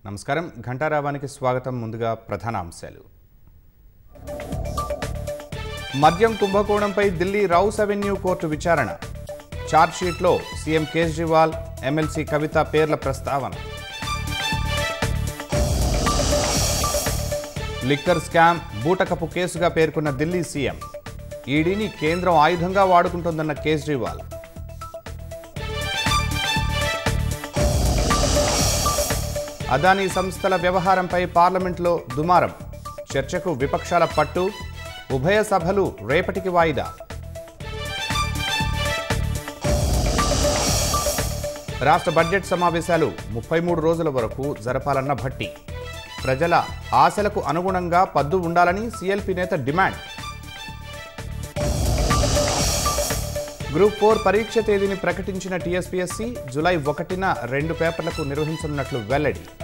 నమస్కారం ఘంటారావానికి స్వాగతం ముందుగా ప్రధాన అంశాలు మద్యం కుంభకోణంపై ఢిల్లీ రౌస్ అవెన్యూ కోర్టు విచారణ ఛార్జ్షీట్లో సీఎం కేజ్రీవాల్ ఎమ్మెల్సీ కవిత పేర్ల ప్రస్తావన లిక్కర్ స్కామ్ బూటకపు కేసుగా పేర్కొన్న ఢిల్లీ సీఎం ఈడీని కేంద్రం ఆయుధంగా వాడుకుంటోందన్న కేజ్రీవాల్ అదానీ సంస్థల వ్యవహారంపై పార్లమెంట్లో దుమారం చర్చకు విపక్షాల పట్టు ఉభయ సభలు రేపటికి వాయిదా రాష్ట్ర బడ్జెట్ సమావేశాలు ముప్పై మూడు రోజుల వరకు జరపాలన్న భట్టి ప్రజల ఆశలకు అనుగుణంగా పద్దు ఉండాలని సీఎల్పీ నేత డిమాండ్ గ్రూప్ ఫోర్ పరీక్ష తేదీని ప్రకటించిన టీఎస్పీఎస్సీ జులై ఒకటిన రెండు పేపర్లకు నిర్వహించనున్నట్లు వెల్లడి